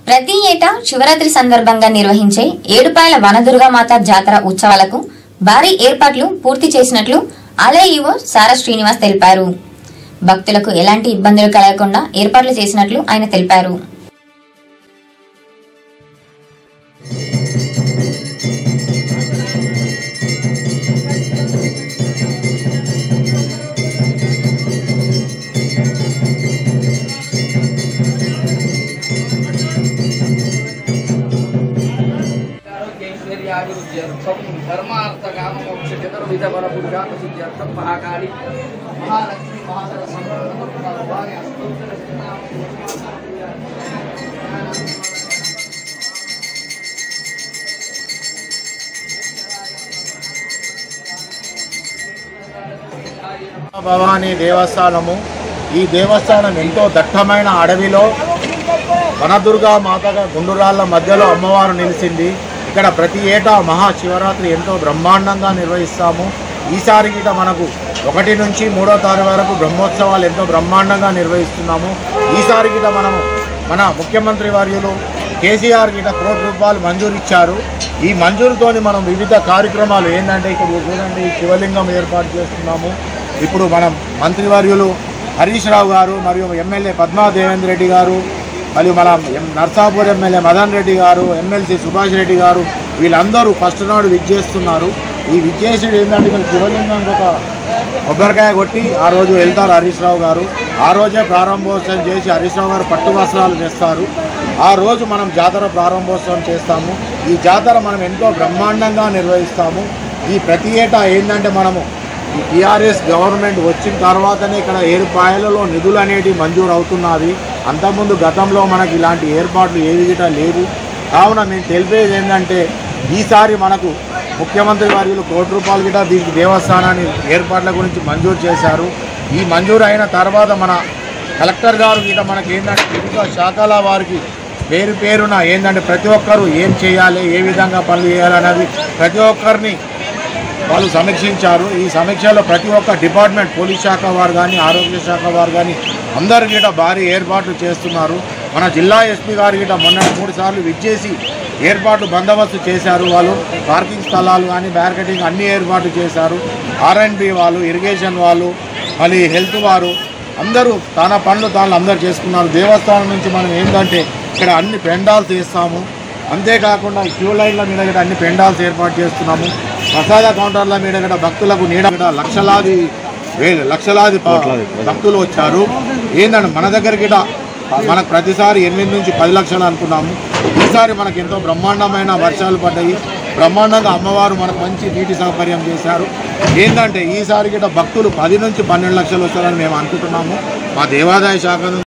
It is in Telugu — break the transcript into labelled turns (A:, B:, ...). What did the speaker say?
A: ప్రతి ఏటా శివరాత్రి సందర్భంగా నిర్వహించే ఏడుపాయల వనదుర్గామాత జాతర ఉత్సవాలకు భారీ ఏర్పాట్లు పూర్తి చేసినట్లు ఆలయ ఈవో సారా శ్రీనివాస్ తెలిపారు భక్తులకు ఎలాంటి ఇబ్బందులు కలగకుండా ఏర్పాట్లు చేసినట్లు ఆయన తెలిపారు
B: ఆరోగ్యైశ్వర్యాభివృద్ధ్యర్థం ధర్మార్థకామమోక్ష చతుర్విధ బలపురుషార్థ సిద్ధ్యర్థం మహాకాళి మహాలక్ష్మి మహాసరస్వతి
C: భవానీ దేవస్థానము ఈ దేవస్థానం ఎంతో దట్టమైన అడవిలో వనదుర్గా మాతగా గుండురాళ్ళ మధ్యలో అమ్మవారు నిలిచింది ఇక్కడ ప్రతి ఏటా మహాశివరాత్రి ఎంతో బ్రహ్మాండంగా నిర్వహిస్తాము ఈసారి గిట మనకు ఒకటి నుంచి మూడో తారీఖు వరకు బ్రహ్మోత్సవాలు ఎంతో బ్రహ్మాండంగా నిర్వహిస్తున్నాము ఈసారి గిట మనము మన ముఖ్యమంత్రి వర్యులు కేసీఆర్ గిట కోటి రూపాయలు మంజూరు ఇచ్చారు ఈ మంజూరుతోని మనం వివిధ కార్యక్రమాలు ఏంటంటే ఇక్కడ చూడండి శివలింగం ఏర్పాటు చేస్తున్నాము ఇప్పుడు మనం మంత్రివర్యులు హరీష్ రావు గారు మరియు ఎమ్మెల్యే పద్మా దేవేంద్ర రెడ్డి గారు మరియు మన ఎం- నర్సాపూర్ ఎమ్మెల్యే మదన్ రెడ్డి గారు ఎమ్మెల్సీ సుభాష్ రెడ్డి గారు వీళ్ళందరూ ఫస్ట్ నాడు విచ్చేస్తున్నారు ఈ విచ్చేసుడు ఏంటంటే ఇక్కడ శివలింగానికి ఒక కొబ్బరికాయ కొట్టి ఆ రోజు వెళ్తారు హరీష్ రావు గారు ఆ రోజే ప్రారంభోత్సవం చేసి హరీష్ రావు గారు పట్టు వస్త్రాలు తెస్తారు ఆ రోజు మనం జాతర ప్రారంభోత్సవం చేస్తాము ఈ జాతర మనం ఎంతో బ్రహ్మాండంగా నిర్వహిస్తాము ఈ ప్రతి ఏటా ఏంటంటే మనము ఈ టీఆర్ఎస్ గవర్నమెంట్ వచ్చిన తర్వాతనే ఇక్కడ ఏరుపాయలలో నిధులు అనేటివి మంజూరు అవుతున్నవి అంతకుముందు గతంలో మనకి ఇలాంటి ఏర్పాట్లు ఏవి గిటా లేవు కావున మేము తెలిపేది ఏంటంటే ఈసారి మనకు ముఖ్యమంత్రి వర్యులు కోటి రూపాయలు గిట దీనికి దేవస్థానాన్ని ఏర్పాట్ల గురించి మంజూరు చేశారు ఈ మంజూరు అయిన తర్వాత మన కలెక్టర్ గారు గిట మనకి ఏంటంటే వివిధ శాఖల వారికి పేరు పేరున ఏంటంటే ప్రతి ఒక్కరూ ఏం చేయాలి ఏ విధంగా పనులు చేయాలనేది ప్రతి ఒక్కరిని వాళ్ళు సమీక్షించారు ఈ సమీక్షలో ప్రతి ఒక్క డిపార్ట్మెంట్ పోలీస్ శాఖ వారు కానీ ఆరోగ్య శాఖ వారు కానీ అందరు గిట భారీ ఏర్పాట్లు చేస్తున్నారు మన జిల్లా ఎస్పీ గారు గిట మొన్న మూడు సార్లు విచ్చేసి ఏర్పాట్లు బందోబస్తు చేశారు వాళ్ళు పార్కింగ్ స్థలాలు కానీ బ్యారికేటింగ్ అన్ని ఏర్పాట్లు చేశారు ఆర్ఎండ్బి వాళ్ళు ఇరిగేషన్ వాళ్ళు మళ్ళీ హెల్త్ వారు అందరూ తన పనులు తాను అందరూ చేసుకున్నారు దేవస్థానం నుంచి మనం ఏంటంటే ఇక్కడ అన్ని పెండాల్స్ వేస్తాము అంతేకాకుండా క్యూ లైన్ల మీద కూడా అన్ని పెండాల్స్ ఏర్పాటు చేస్తున్నాము ప్రసాద కౌంటర్ల మీద కూడా భక్తులకు నీడ కూడా లక్షలాది వేలు లక్షలాది ప- భక్తులు వచ్చారు ఏంటంటే మన దగ్గర కూడా మనకు ప్రతిసారి ఎనిమిది నుంచి పది లక్షలు అనుకున్నాము ఈసారి మనకు ఎంతో బ్రహ్మాండమైన వర్షాలు పడ్డాయి బ్రహ్మాండంగా అమ్మవారు మనకు మంచి నీటి సౌకర్యం చేశారు ఏంటంటే ఈసారి గిట భక్తులు పది నుంచి పన్నెండు లక్షలు వస్తారని మేము అనుకుంటున్నాము మా దేవాదాయ శాఖ నుంచి